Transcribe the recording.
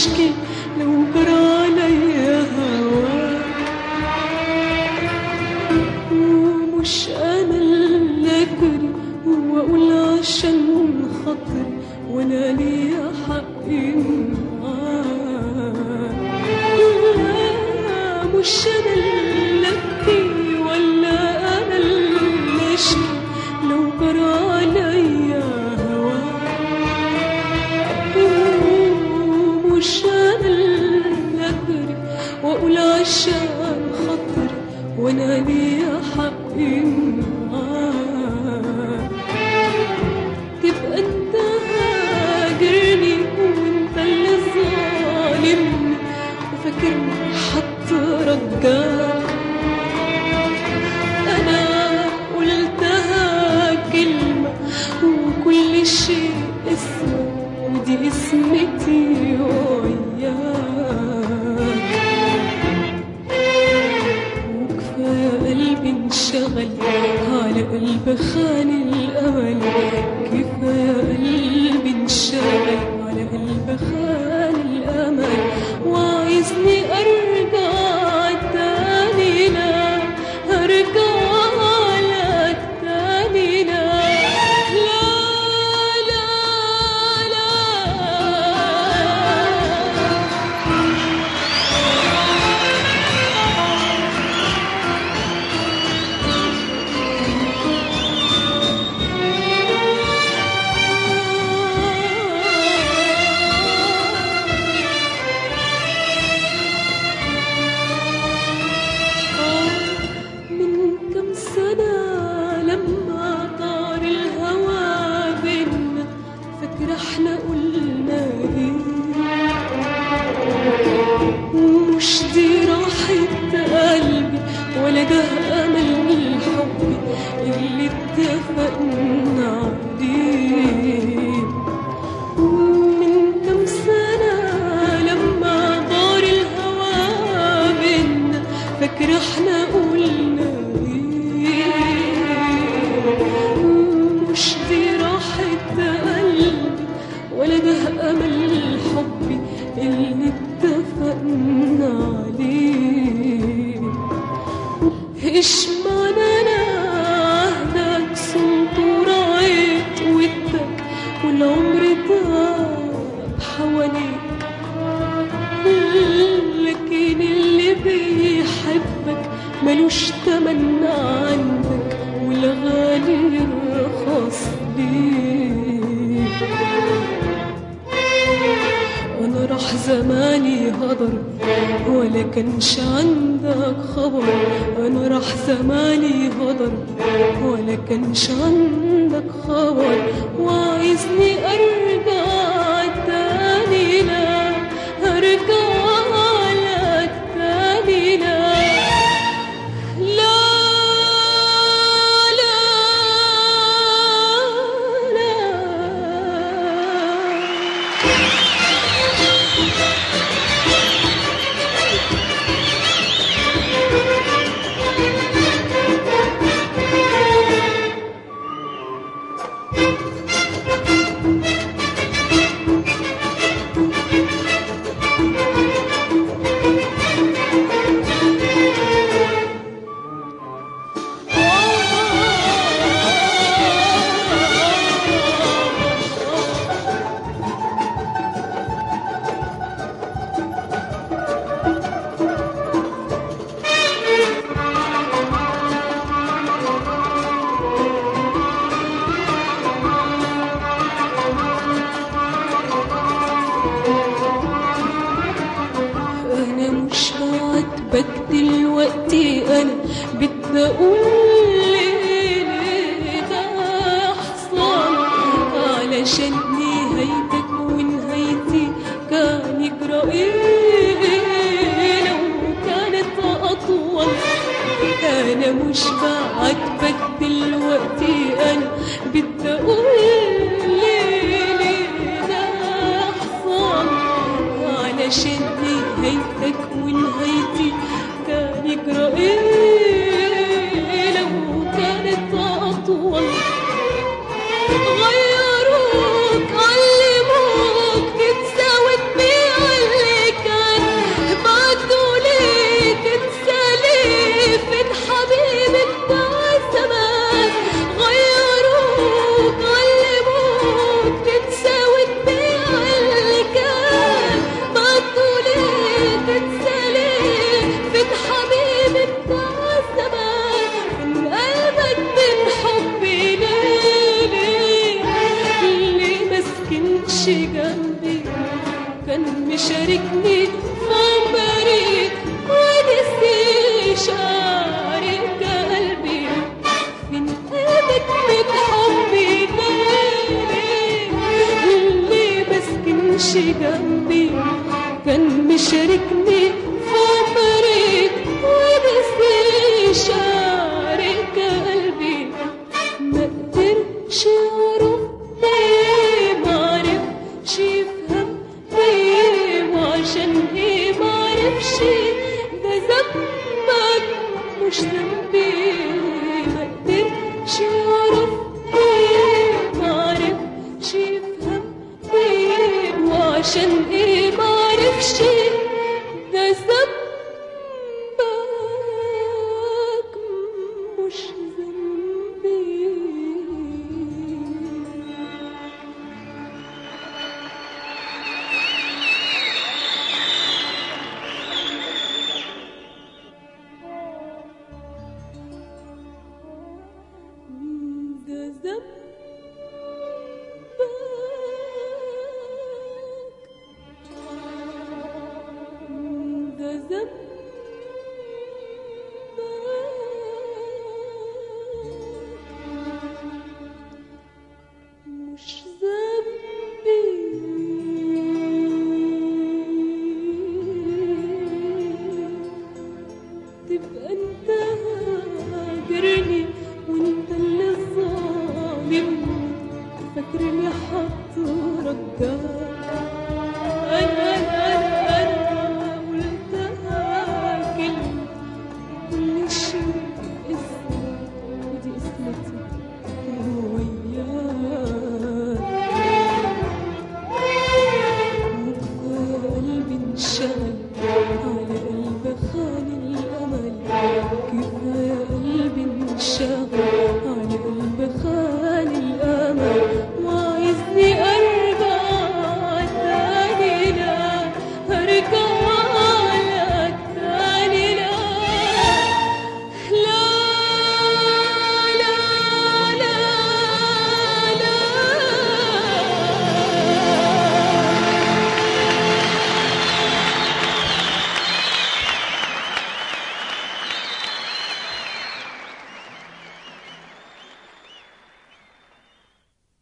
اشكي لو جرى عليا هواك ومش انا اللي اجري واقول عشان خاطري وانا ليا حق معاك لا مش انا اللي ابكي ولا انا اللي اشكي لو جرى عليا هواك ومش انا اللي اجري واقول عشان خاطري وانا ليا حق معاك تبقى انت هاجرني وانت اللي ظالمني وفاكرني هترجاك انا قلتها كلمة وكل شيء اسمه ودي اسمتي وياك وكفاية قلبي انشغل على قلب خان الأمل كفاية قلبي انشغل على قلب خان الأمل وعايزني أرجع تاني لا أرجع لك تاني لا لا لا لا من كم سنة لما طار الهوى بينا فاكرة احنا قلنا ايه ومش دي راحة قلبي ولا ده أمل الحب اللي اتفقنا عليه من كم سنة لما دار الهوى بينا فاكرة احنا قلنا ايه مش دي راحة قلبي ولا ده أمل الحب اللي اتفقنا عليه ايش معنى انا عهدك صنت ورعيت ودك والعمر داب حواليك لكن اللي بيحبك ملوش تمن عندك والغالي يرخص ليك وانا راح زماني هدر ولا كانش عندك خبر انا راح زماني هدر ولا كانش عندك خبر وعايزني ارجع تاني لا ارجع لك تاني لا لا لا لا انا مش هعاتبك دلوقتي انا بدي اقول ليه ليه ده يحصل علشان نهايتك ونهايتي كان يجرى ايه لو كانت اطول انا مش بعاتبك دلوقتي انا بدي اقول ليه ليه ده يحصل علشان نهايتك ونهايتي كان يجرى ايه لو كانت اطول غيروك علموك تتساوي بيها مشاركني عمري ونسي شعرك قلبي من قلبك من حبي ليه اللي مسكنش جنبي كان مشاركني عمري ونسي شعرك قلبي ما قدرش يعرف ليه ما عرفش يفهم ليه وعشان ايه ما عرفش ده ذنبك مش ذنبي ما قدرش يعرف ليه ما عرفش يفهم ليه وعشان ايه ما عرفش ده ذنبك مش ذنبي ده ذنبك ده ذنبك مش ذنبي تبقى انت هاجرني وانت اللي الظالم فاكرني هترجاك انا انا انا قلتها كلمة كل شيء اسمه ودي اسمتي وياك وقلبي انشق